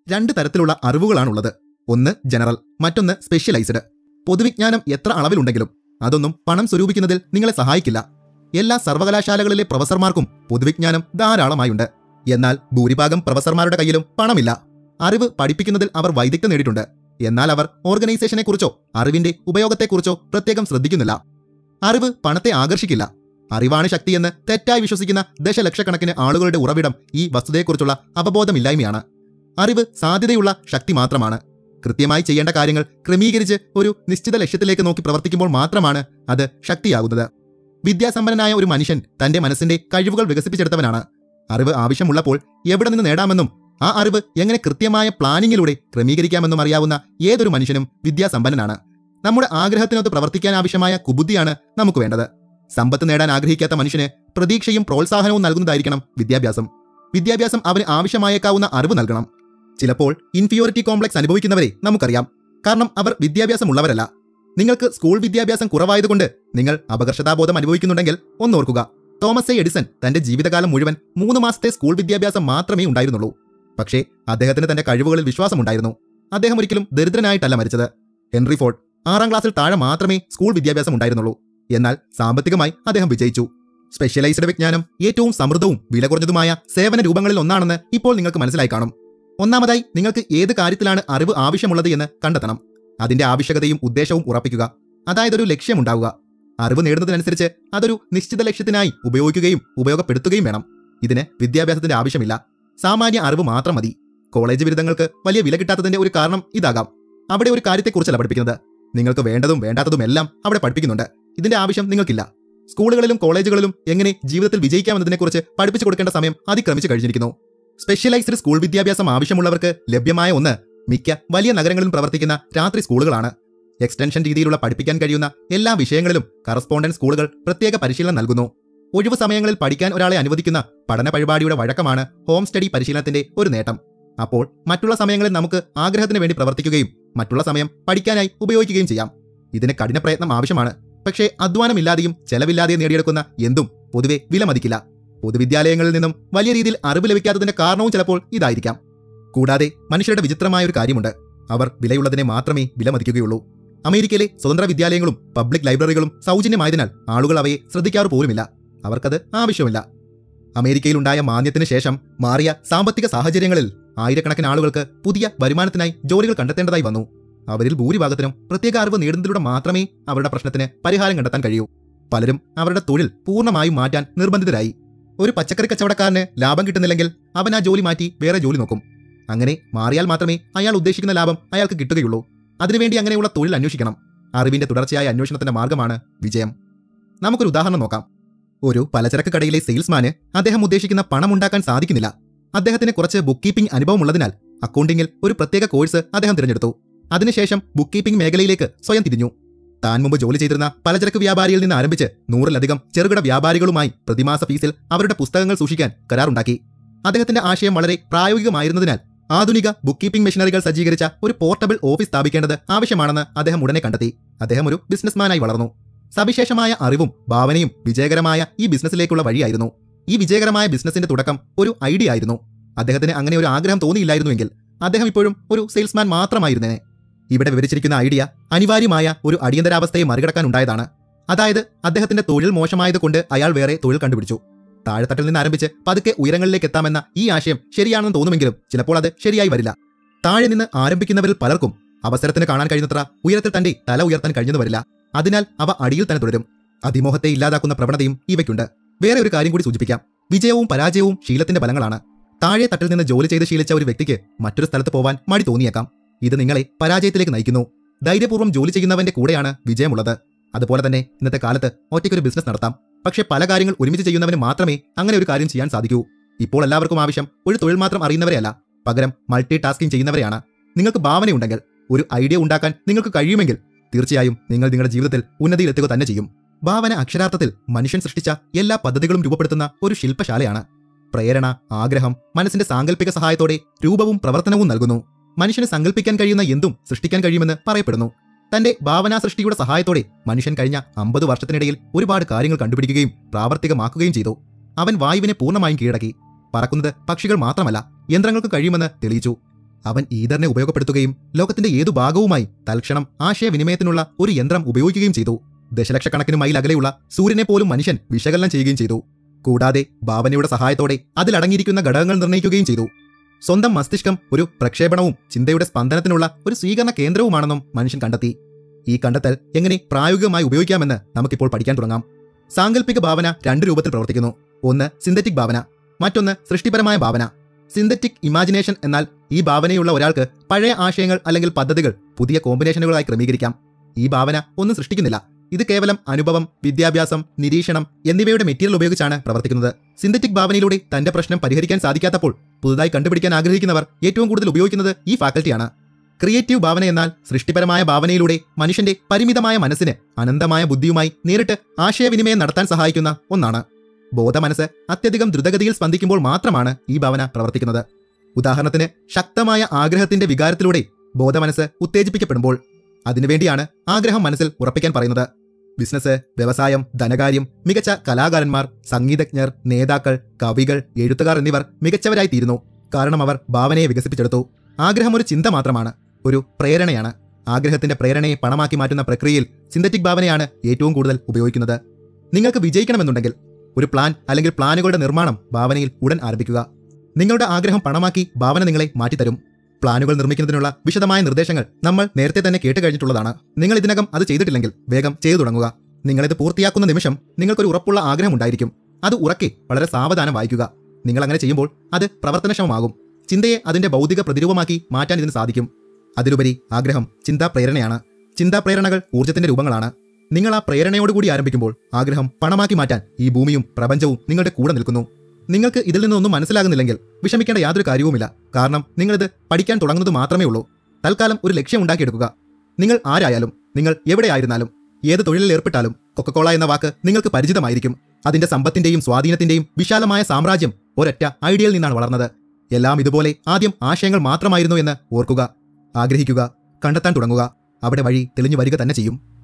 രണ്ട് തരത്തിലുള്ള അറിവുകളാണുള്ളത് ഒന്ന് ജനറൽ മറ്റൊന്ന് സ്പെഷ്യലൈസ്ഡ് പൊതുവിജ്ഞാനം എത്ര അളവിലുണ്ടെങ്കിലും അതൊന്നും പണം സ്വരൂപിക്കുന്നതിൽ നിങ്ങളെ സഹായിക്കില്ല എല്ലാ സർവകലാശാലകളിലെ പ്രൊഫസർമാർക്കും പൊതുവിജ്ഞാനം ധാരാളമായുണ്ട് എന്നാൽ ഭൂരിഭാഗം പ്രൊഫസർമാരുടെ കയ്യിലും പണമില്ല അറിവ് പഠിപ്പിക്കുന്നതിൽ അവർ വൈദഗ്ധ്യം നേടിയിട്ടുണ്ട് എന്നാൽ അവർ ഓർഗനൈസേഷനെക്കുറിച്ചോ അറിവിന്റെ ഉപയോഗത്തെക്കുറിച്ചോ പ്രത്യേകം ശ്രദ്ധിക്കുന്നില്ല അറിവ് പണത്തെ ആകർഷിക്കില്ല അറിവാണ് ശക്തിയെന്ന് തെറ്റായി വിശ്വസിക്കുന്ന ദശലക്ഷക്കണക്കിന് ആളുകളുടെ ഉറവിടം ഈ വസ്തുതയെക്കുറിച്ചുള്ള അവബോധമില്ലായ്മയാണ് അറിവ് സാധ്യതയുള്ള ശക്തി മാത്രമാണ് കൃത്യമായി ചെയ്യേണ്ട കാര്യങ്ങൾ ക്രമീകരിച്ച് ഒരു നിശ്ചിത ലക്ഷ്യത്തിലേക്ക് നോക്കി പ്രവർത്തിക്കുമ്പോൾ മാത്രമാണ് അത് ശക്തിയാകുന്നത് വിദ്യാസമ്പന്നനായ ഒരു മനുഷ്യൻ തന്റെ മനസ്സിന്റെ കഴിവുകൾ വികസിപ്പിച്ചെടുത്തവനാണ് അറിവ് ആവശ്യമുള്ളപ്പോൾ എവിടെ നിന്ന് നേടാമെന്നും ആ അറിവ് എങ്ങനെ കൃത്യമായ പ്ലാനിങ്ങിലൂടെ ക്രമീകരിക്കാമെന്നും അറിയാവുന്ന ഏതൊരു മനുഷ്യനും വിദ്യാസമ്പന്നനാണ് നമ്മുടെ ആഗ്രഹത്തിനൊത്ത് പ്രവർത്തിക്കാൻ ആവശ്യമായ കുബുദ്ധിയാണ് നമുക്ക് വേണ്ടത് സമ്പത്ത് നേടാൻ ആഗ്രഹിക്കാത്ത മനുഷ്യന് പ്രതീക്ഷയും പ്രോത്സാഹനവും നൽകുന്നതായിരിക്കണം വിദ്യാഭ്യാസം വിദ്യാഭ്യാസം അവന് ആവശ്യമായേക്കാവുന്ന അറിവ് നൽകണം ചിലപ്പോൾ ഇൻഫിയോറിറ്റി കോംപ്ലക്സ് അനുഭവിക്കുന്നവരെ നമുക്കറിയാം കാരണം അവർ വിദ്യാഭ്യാസമുള്ളവരല്ല നിങ്ങൾക്ക് സ്കൂൾ വിദ്യാഭ്യാസം കുറവായതുകൊണ്ട് നിങ്ങൾ അപകർഷതാബോധം അനുഭവിക്കുന്നുണ്ടെങ്കിൽ ഒന്നോർക്കുക തോമസ് എ എഡിസൺ തന്റെ ജീവിതകാലം മുഴുവൻ മൂന്ന് മാസത്തെ സ്കൂൾ വിദ്യാഭ്യാസം മാത്രമേ ഉണ്ടായിരുന്നുള്ളൂ പക്ഷേ അദ്ദേഹത്തിന് തന്റെ കഴിവുകളിൽ വിശ്വാസമുണ്ടായിരുന്നു അദ്ദേഹം ഒരിക്കലും ദരിദ്രനായിട്ടല്ല മരിച്ചത് ഹെൻറി ഫോർഡ് ആറാം ക്ലാസ്സിൽ താഴെ മാത്രമേ സ്കൂൾ വിദ്യാഭ്യാസം ഉണ്ടായിരുന്നുള്ളൂ എന്നാൽ സാമ്പത്തികമായി അദ്ദേഹം വിജയിച്ചു സ്പെഷ്യലൈസ്ഡ് വിജ്ഞാനം ഏറ്റവും സമൃദ്ധവും വില കുറഞ്ഞതുമായ സേവന രൂപങ്ങളിൽ ഒന്നാണെന്ന് ഇപ്പോൾ നിങ്ങൾക്ക് മനസ്സിലായി കാണും ഒന്നാമതായി നിങ്ങൾക്ക് ഏത് കാര്യത്തിലാണ് അറിവ് ആവശ്യമുള്ളത് എന്ന് കണ്ടെത്തണം അതിന്റെ ആവശ്യകതയും ഉദ്ദേശവും ഉറപ്പിക്കുക അതായത് ഒരു ലക്ഷ്യമുണ്ടാവുക അറിവ് നേടുന്നതിനനുസരിച്ച് അതൊരു നിശ്ചിത ലക്ഷ്യത്തിനായി ഉപയോഗിക്കുകയും ഉപയോഗപ്പെടുത്തുകയും വേണം ഇതിന് വിദ്യാഭ്യാസത്തിന്റെ ആവശ്യമില്ല സാമാന്യ അറിവ് മാത്രം മതി കോളേജ് ബിരുദങ്ങൾക്ക് വലിയ വില കിട്ടാത്തതിന്റെ ഒരു കാരണം ഇതാകാം അവിടെ ഒരു കാര്യത്തെക്കുറിച്ചല്ല പഠിപ്പിക്കുന്നത് നിങ്ങൾക്ക് വേണ്ടതും വേണ്ടാത്തതും എല്ലാം അവിടെ പഠിപ്പിക്കുന്നുണ്ട് ഇതിന്റെ ആവശ്യം നിങ്ങൾക്കില്ല സ്കൂളുകളിലും കോളേജുകളിലും എങ്ങനെ ജീവിതത്തിൽ വിജയിക്കാമെന്നതിനെക്കുറിച്ച് പഠിപ്പിച്ചു കൊടുക്കേണ്ട സമയം അതിക്രമിച്ചു കഴിഞ്ഞിരിക്കുന്നു സ്പെഷ്യലൈസ്ഡ് സ്കൂൾ വിദ്യാഭ്യാസം ആവശ്യമുള്ളവർക്ക് ലഭ്യമായ ഒന്ന് മിക്ക വലിയ നഗരങ്ങളിലും പ്രവർത്തിക്കുന്ന രാത്രി സ്കൂളുകളാണ് എക്സ്റ്റൻഷൻ രീതിയിലുള്ള പഠിപ്പിക്കാൻ കഴിയുന്ന എല്ലാ വിഷയങ്ങളിലും കറസ്പോണ്ടൻസ് സ്കൂളുകൾ പ്രത്യേക പരിശീലനം നൽകുന്നു ഒഴിവു സമയങ്ങളിൽ പഠിക്കാൻ ഒരാളെ അനുവദിക്കുന്ന പഠന പരിപാടിയുടെ വഴക്കമാണ് ഹോം സ്റ്റഡി പരിശീലനത്തിന്റെ ഒരു നേട്ടം അപ്പോൾ മറ്റുള്ള സമയങ്ങളിൽ നമുക്ക് ആഗ്രഹത്തിന് വേണ്ടി പ്രവർത്തിക്കുകയും മറ്റുള്ള സമയം പഠിക്കാനായി ഉപയോഗിക്കുകയും ചെയ്യാം ഇതിന് കഠിന പ്രയത്നം ആവശ്യമാണ് പക്ഷേ അധ്വാനമില്ലാതെയും ചെലവില്ലാതെയും നേടിയെടുക്കുന്ന എന്തും പൊതുവെ വിലമതിക്കില്ല പൊതുവിദ്യാലയങ്ങളിൽ നിന്നും വലിയ രീതിയിൽ അറിവ് ലഭിക്കാത്തതിന്റെ കാരണവും ചിലപ്പോൾ ഇതായിരിക്കാം കൂടാതെ മനുഷ്യരുടെ വിചിത്രമായ ഒരു കാര്യമുണ്ട് അവർ വിലയുള്ളതിനെ മാത്രമേ വിലമതിക്കുകയുള്ളൂ അമേരിക്കയിലെ സ്വതന്ത്ര വിദ്യാലയങ്ങളും പബ്ലിക് ലൈബ്രറികളും സൗജന്യമായതിനാൽ ആളുകൾ അവയെ ശ്രദ്ധിക്കാറ് പോലുമില്ല അവർക്കത് ആവശ്യമില്ല അമേരിക്കയിലുണ്ടായ മാന്ദ്യത്തിന് ശേഷം മാറിയ സാമ്പത്തിക സാഹചര്യങ്ങളിൽ ആയിരക്കണക്കിന് ആളുകൾക്ക് പുതിയ വരുമാനത്തിനായി ജോലികൾ കണ്ടെത്തേണ്ടതായി വന്നു അവരിൽ ഭൂരിഭാഗത്തിനും പ്രത്യേക അറിവ് നേടുന്നതിലൂടെ മാത്രമേ അവരുടെ പ്രശ്നത്തിന് പരിഹാരം കണ്ടെത്താൻ കഴിയൂ പലരും അവരുടെ തൊഴിൽ പൂർണ്ണമായും മാറ്റാൻ നിർബന്ധിതരായി ഒരു പച്ചക്കറി കച്ചവടക്കാരന് ലാഭം കിട്ടുന്നില്ലെങ്കിൽ അവൻ ആ ജോലി മാറ്റി വേറെ ജോലി നോക്കും അങ്ങനെ മാറിയാൽ മാത്രമേ അയാൾ ഉദ്ദേശിക്കുന്ന ലാഭം അയാൾക്ക് കിട്ടുകയുള്ളൂ അതിനുവേണ്ടി അങ്ങനെയുള്ള തൊഴിൽ അന്വേഷിക്കണം അറിവിന്റെ തുടർച്ചയായ അന്വേഷണത്തിന്റെ മാർഗമാണ് വിജയം നമുക്കൊരു ഉദാഹരണം നോക്കാം ഒരു പലചരക്ക് കടയിലെ സെയിൽസ്മാന് അദ്ദേഹം ഉദ്ദേശിക്കുന്ന പണം ഉണ്ടാക്കാൻ സാധിക്കുന്നില്ല അദ്ദേഹത്തിന് കുറച്ച് ബുക്ക് കീപ്പിംഗ് അനുഭവമുള്ളതിനാൽ അക്കൗണ്ടിങ്ങിൽ ഒരു പ്രത്യേക കോഴ്സ് അദ്ദേഹം തിരഞ്ഞെടുത്തു അതിനുശേഷം ബുക്ക് കീപ്പിംഗ് മേഖലയിലേക്ക് സ്വയം തിരിഞ്ഞു താൻ മുമ്പ് ജോലി ചെയ്തിരുന്ന പലചരക്ക് വ്യാപാരിയിൽ നിന്ന് ആരംഭിച്ച് നൂറിലധികം ചെറുകിട വ്യാപാരികളുമായി പ്രതിമാസ ഫീസിൽ അവരുടെ പുസ്തകങ്ങൾ സൂക്ഷിക്കാൻ കരാറുണ്ടാക്കി അദ്ദേഹത്തിന്റെ ആശയം വളരെ പ്രായോഗികമായിരുന്നതിനാൽ ആധുനിക ബുക്ക് കീപ്പിംഗ് മെഷീനറികൾ സജ്ജീകരിച്ച ഒരു പോർട്ടബിൾ ഓഫീസ് സ്ഥാപിക്കേണ്ടത് ആവശ്യമാണെന്ന് അദ്ദേഹം ഉടനെ കണ്ടെത്തി അദ്ദേഹം ഒരു ബിസിനസ്മാനായി വളർന്നു സവിശേഷമായ അറിവും ഭാവനയും വിജയകരമായ ഈ ബിസിനസ്സിലേക്കുള്ള വഴിയായിരുന്നു ഈ വിജയകരമായ ബിസിനസിന്റെ തുടക്കം ഒരു ഐഡിയ ആയിരുന്നു അദ്ദേഹത്തിന് അങ്ങനെ ഒരു ആഗ്രഹം തോന്നിയില്ലായിരുന്നുവെങ്കിൽ അദ്ദേഹം ഇപ്പോഴും ഒരു സെയിൽസ്മാൻ മാത്രമായിരുന്നേനെ ഇവിടെ വിവരിച്ചിരിക്കുന്ന ഐഡിയ അനിവാര്യമായ ഒരു അടിയന്തരാവസ്ഥയെ മറികടക്കാനുണ്ടായതാണ് അതായത് അദ്ദേഹത്തിന്റെ തൊഴിൽ മോശമായത് കൊണ്ട് അയാൾ വേറെ തൊഴിൽ കണ്ടുപിടിച്ചു താഴെത്തട്ടിൽ നിന്ന് ആരംഭിച്ച് പതുക്കെ ഉയരങ്ങളിലേക്ക് എത്താമെന്ന ഈ ആശയം ശരിയാണെന്ന് തോന്നുമെങ്കിലും ചിലപ്പോൾ അത് ശരിയായി വരില്ല താഴെ നിന്ന് ആരംഭിക്കുന്നവരിൽ പലർക്കും അവസരത്തിന് കാണാൻ കഴിയുന്നത്ര ഉയരത്തിൽ തന്റെ തല ഉയർത്താൻ കഴിഞ്ഞെന്ന് വരില്ല അതിനാൽ അവ അടിയിൽ തന്നെ തുടരും അതിമോഹത്തെ ഇല്ലാതാക്കുന്ന പ്രവണതയും ഇവയ്ക്കുണ്ട് വേറെ ഒരു കാര്യം കൂടി സൂചിപ്പിക്കാം വിജയവും പരാജയവും ശീലത്തിന്റെ ഫലങ്ങളാണ് താഴെ തട്ടിൽ നിന്ന് ജോലി ചെയ്ത് ശീലിച്ച ഒരു വ്യക്തിക്ക് മറ്റൊരു സ്ഥലത്ത് പോവാൻ മടി തോന്നിയേക്കാം ഇത് നിങ്ങളെ പരാജയത്തിലേക്ക് നയിക്കുന്നു ധൈര്യപൂർവ്വം ജോലി ചെയ്യുന്നവന്റെ കൂടെയാണ് വിജയമുള്ളത് അതുപോലെ തന്നെ ഇന്നത്തെ കാലത്ത് ഒറ്റയ്ക്കൊരു ബിസിനസ് നടത്താം പക്ഷേ പല കാര്യങ്ങൾ ഒരുമിച്ച് ചെയ്യുന്നവന് മാത്രമേ അങ്ങനെ ഒരു കാര്യം ചെയ്യാൻ സാധിക്കൂ ഇപ്പോൾ എല്ലാവർക്കും ആവശ്യം ഒരു തൊഴിൽ മാത്രം അറിയുന്നവരെയല്ല പകരം മൾട്ടി ടാസ്കിംഗ് ചെയ്യുന്നവരെയാണ് നിങ്ങൾക്ക് ഭാവനയുണ്ടെങ്കിൽ ഒരു ഐഡിയ ഉണ്ടാക്കാൻ നിങ്ങൾക്ക് കഴിയുമെങ്കിൽ തീർച്ചയായും നിങ്ങൾ നിങ്ങളുടെ ജീവിതത്തിൽ ഉന്നതിയിലെത്തുക തന്നെ ചെയ്യും ഭാവന അക്ഷരാർത്ഥത്തിൽ മനുഷ്യൻ സൃഷ്ടിച്ച എല്ലാ പദ്ധതികളും രൂപപ്പെടുത്തുന്ന ഒരു ശില്പശാലയാണ് പ്രേരണ ആഗ്രഹം മനസ്സിന്റെ സാങ്കല്പിക സഹായത്തോടെ രൂപവും പ്രവർത്തനവും നൽകുന്നു മനുഷ്യന് സങ്കല്പിക്കാൻ കഴിയുന്ന എന്തും സൃഷ്ടിക്കാൻ കഴിയുമെന്ന് പറയപ്പെടുന്നു തന്റെ ഭാവനാ സൃഷ്ടിയുടെ സഹായത്തോടെ മനുഷ്യൻ കഴിഞ്ഞ അമ്പത് വർഷത്തിനിടയിൽ ഒരുപാട് കാര്യങ്ങൾ കണ്ടുപിടിക്കുകയും പ്രാവർത്തികമാക്കുകയും ചെയ്തു അവൻ വായുവിനെ പൂർണ്ണമായും കീഴടക്കി പറക്കുന്നത് പക്ഷികൾ മാത്രമല്ല യന്ത്രങ്ങൾക്ക് കഴിയുമെന്ന് തെളിയിച്ചു അവൻ ഈതറിനെ ഉപയോഗപ്പെടുത്തുകയും ലോകത്തിന്റെ ഏതു ഭാഗവുമായി തൽക്ഷണം ആശയവിനിമയത്തിനുള്ള ഒരു യന്ത്രം ഉപയോഗിക്കുകയും ചെയ്തു ദശലക്ഷക്കണക്കിന് മൈൽ അകലെയുള്ള സൂര്യനെ പോലും മനുഷ്യൻ വിശകലനം ചെയ്യുകയും ചെയ്തു കൂടാതെ ഭാവനയുടെ സഹായത്തോടെ അതിലടങ്ങിയിരിക്കുന്ന ഘടകങ്ങൾ നിർണ്ണയിക്കുകയും ചെയ്തു സ്വന്തം മസ്തിഷ്കം ഒരു പ്രക്ഷേപണവും ചിന്തയുടെ സ്പന്ദനത്തിനുള്ള ഒരു സ്വീകരണ കേന്ദ്രവുമാണെന്നും മനുഷ്യൻ കണ്ടെത്തി ഈ കണ്ടെത്തൽ എങ്ങനെ പ്രായോഗികമായി ഉപയോഗിക്കാമെന്ന് നമുക്കിപ്പോൾ പഠിക്കാൻ തുടങ്ങാം സാങ്കല്പിക ഭാവന രണ്ട് രൂപത്തിൽ പ്രവർത്തിക്കുന്നു ഒന്ന് സിന്തറ്റിക് ഭാവന മറ്റൊന്ന് സൃഷ്ടിപരമായ ഭാവന സിന്തറ്റിക് ഇമാജിനേഷൻ എന്നാൽ ഈ ഭാവനയുള്ള ഒരാൾക്ക് പഴയ ആശയങ്ങൾ അല്ലെങ്കിൽ പദ്ധതികൾ പുതിയ കോമ്പിനേഷനുകളായി ക്രമീകരിക്കാം ഈ ഭാവന ഒന്നും സൃഷ്ടിക്കുന്നില്ല ഇത് കേവലം അനുഭവം വിദ്യാഭ്യാസം നിരീക്ഷണം എന്നിവയുടെ മെറ്റീരിയൽ ഉപയോഗിച്ചാണ് പ്രവർത്തിക്കുന്നത് സിന്തറ്റിക് ഭാവനയിലൂടെ തന്റെ പ്രശ്നം പരിഹരിക്കാൻ സാധിക്കാത്തപ്പോൾ പുതുതായി കണ്ടുപിടിക്കാൻ ആഗ്രഹിക്കുന്നവർ ഏറ്റവും കൂടുതൽ ഉപയോഗിക്കുന്നത് ഈ ഫാക്കൽറ്റിയാണ് ക്രിയേറ്റീവ് ഭാവന എന്നാൽ സൃഷ്ടിപരമായ ഭാവനയിലൂടെ മനുഷ്യന്റെ പരിമിതമായ മനസ്സിന് അനന്തമായ ബുദ്ധിയുമായി നേരിട്ട് ആശയവിനിമയം നടത്താൻ സഹായിക്കുന്ന ഒന്നാണ് ബോധമനസ്സ് അത്യധികം ദ്രുതഗതിയിൽ സ്പന്ദിക്കുമ്പോൾ മാത്രമാണ് ഈ ഭാവന പ്രവർത്തിക്കുന്നത് ഉദാഹരണത്തിന് ശക്തമായ ആഗ്രഹത്തിന്റെ വികാരത്തിലൂടെ ബോധമനസ്സ് ഉത്തേജിപ്പിക്കപ്പെടുമ്പോൾ അതിനുവേണ്ടിയാണ് ആഗ്രഹം മനസ്സിൽ ഉറപ്പിക്കാൻ പറയുന്നത് ബിസിനസ് വ്യവസായം ധനകാര്യം മികച്ച കലാകാരന്മാർ സംഗീതജ്ഞർ നേതാക്കൾ കവികൾ എഴുത്തുകാർ എന്നിവർ മികച്ചവരായി തീരുന്നു കാരണം അവർ ഭാവനയെ വികസിപ്പിച്ചെടുത്തു ആഗ്രഹം ഒരു ചിന്ത മാത്രമാണ് ഒരു പ്രേരണയാണ് ആഗ്രഹത്തിന്റെ പ്രേരണയെ പണമാക്കി മാറ്റുന്ന പ്രക്രിയയിൽ സിന്തറ്റിക് ഭാവനയാണ് ഏറ്റവും കൂടുതൽ ഉപയോഗിക്കുന്നത് നിങ്ങൾക്ക് വിജയിക്കണമെന്നുണ്ടെങ്കിൽ ഒരു പ്ലാൻ അല്ലെങ്കിൽ പ്ലാനുകളുടെ നിർമ്മാണം ഭാവനയിൽ ഉടൻ ആരംഭിക്കുക നിങ്ങളുടെ ആഗ്രഹം പണമാക്കി ഭാവന നിങ്ങളെ മാറ്റിത്തരും പ്ലാനുകൾ നിർമ്മിക്കുന്നതിനുള്ള വിശദമായ നിർദ്ദേശങ്ങൾ നമ്മൾ നേരത്തെ തന്നെ കേട്ട് കഴിഞ്ഞിട്ടുള്ളതാണ് നിങ്ങൾ ഇതിനകം അത് ചെയ്തിട്ടില്ലെങ്കിൽ വേഗം ചെയ്തു തുടങ്ങുക നിങ്ങളിത് പൂർത്തിയാക്കുന്ന നിമിഷം നിങ്ങൾക്കൊരു ഉറപ്പുള്ള ആഗ്രഹം ഉണ്ടായിരിക്കും അത് ഉറക്കെ വളരെ സാവധാനം വായിക്കുക നിങ്ങൾ അങ്ങനെ ചെയ്യുമ്പോൾ അത് പ്രവർത്തനക്ഷമമാകും ചിന്തയെ അതിന്റെ ഭൗതിക പ്രതിരൂപമാക്കി മാറ്റാൻ ഇതിന് സാധിക്കും അതിലുപരി ആഗ്രഹം ചിന്താ പ്രേരണയാണ് ചിന്താ പ്രേരണകൾ ഊർജ്ജത്തിന്റെ രൂപങ്ങളാണ് നിങ്ങൾ ആ പ്രേരണയോടുകൂടി ആരംഭിക്കുമ്പോൾ ആഗ്രഹം പണമാക്കി മാറ്റാൻ ഈ ഭൂമിയും പ്രപഞ്ചവും നിങ്ങളുടെ കൂടെ നിൽക്കുന്നു നിങ്ങൾക്ക് ഇതിൽ നിന്നൊന്നും മനസ്സിലാകുന്നില്ലെങ്കിൽ വിഷമിക്കേണ്ട യാതൊരു കാര്യവുമില്ല കാരണം നിങ്ങളിത് പഠിക്കാൻ തുടങ്ങുന്നത് മാത്രമേ ഉള്ളൂ തൽക്കാലം ഒരു ലക്ഷ്യം ഉണ്ടാക്കിയെടുക്കുക നിങ്ങൾ ആരായാലും നിങ്ങൾ എവിടെയായിരുന്നാലും ഏത് തൊഴിലിൽ ഏർപ്പെട്ടാലും കൊക്കക്കോള എന്ന വാക്ക് നിങ്ങൾക്ക് പരിചിതമായിരിക്കും അതിന്റെ സമ്പത്തിന്റെയും സ്വാധീനത്തിന്റെയും വിശാലമായ സാമ്രാജ്യം ഒരൊറ്റ ഐഡിയയിൽ നിന്നാണ് വളർന്നത് എല്ലാം ഇതുപോലെ ആദ്യം ആശയങ്ങൾ മാത്രമായിരുന്നു എന്ന് ഓർക്കുക ആഗ്രഹിക്കുക കണ്ടെത്താൻ തുടങ്ങുക അവിടെ വഴി തെളിഞ്ഞു വരിക തന്നെ ചെയ്യും